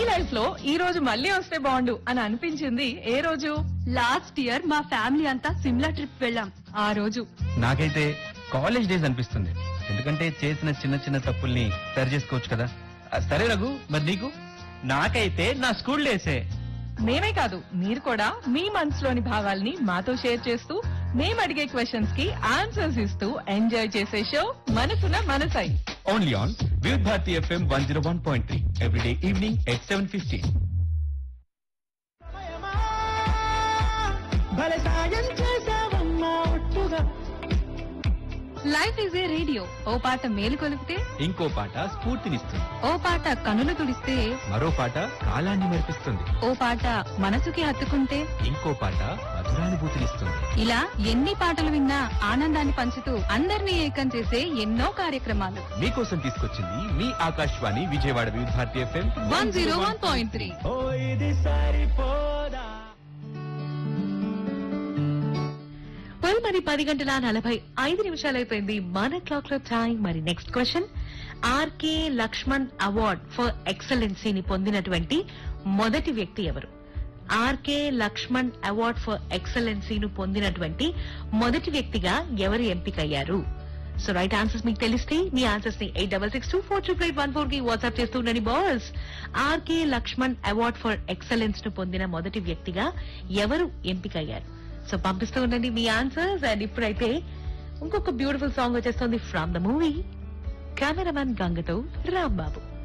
life లో ఈ రోజు మళ్ళీ వస్తే బాగుండు అని అనిపించింది ఏ రోజు లాస్ట్ ఇయర్ మా ఫ్యామిలీ అంతా సిమ్లా ట్రిప్ వెళ్ళాం ఆ రోజు నాకైతే కాలేజ్ డేస్ అనిపిస్తుంది ఎందుకంటే చేసిన చిన్న చిన్న తప్పుల్ని సరి చేసుకోవచ్చు కదా ఆ, సరే రఘు మరి నీకు నాకైతే నా స్కూల్ డేసే మేమే కాదు మీరు కూడా మీ మనసులోని భావాల్ని మాతో షేర్ చేస్తూ మేము అడిగే క్వశ్చన్స్ కి ఆన్సర్స్ ఇస్తూ ఎంజాయ్ చేసే షో మనసున మనసై only on Vividh Bharati FM one zero one point three everyday evening at seven fifteen భలే సాయం చేసావమ్మా ఒట్టుగా లైఫ్ ఈజ్ ఏ రేడియో ఓ పాట మేలు కొలిపితే ఇంకో పాట స్ఫూర్తినిస్తుంది ఓ పాట కనులు తుడిస్తే మరో పాట కాలాన్ని మెరిపిస్తుంది ఓ పాట మనసుకి హత్తుకుంటే ఇంకో పాట మధురానుభూతినిస్తుంది ఇలా ఎన్ని పాటలు విన్నా ఆనందాన్ని పంచుతూ అందరినీ ఏకం చేసే ఎన్నో కార్యక్రమాలు మీకోసం తీసుకొచ్చింది మీ Akashvani Vijayawada Vividh Bharati FM one zero one point three ఓ ఇది సరిపోదా వెల్ మరి పది గంటల నలభై ఐదు నిమిషాలు అయిపోయింది మన క్లాక్ లో టైం మరి next question RK Laxman award for ఎక్సలెన్సీని పొందినటువంటి మొదటి వ్యక్తి ఎవరు ఆర్కే లక్ష్మణ్ అవార్డ్ ఫర్ ఎక్సలెన్సీను పొందినటువంటి మొదటి వ్యక్తిగా ఎవరు ఎంపికయ్యారు సో రైట్ ఆన్సర్స్ మీకు తెలిస్తే మీ ఆన్సర్స్ ని eight double six two four triple eight one four కి వాట్సాప్ చేస్తూ ఉండండి boss RK Laxman award for excellence ను పొందిన మొదటి వ్యక్తిగా ఎవరు ఎంపికయ్యారు సో పంపిస్తూ ఉండండి మీ ఆన్సర్స్ అండ్ ఇప్పుడైతే ఇంకొక బ్యూటిఫుల్ సాంగ్ వచ్చేస్తుంది ఫ్రమ్ ద మూవీ కెమెరామన్ గంగతో రాంబాబు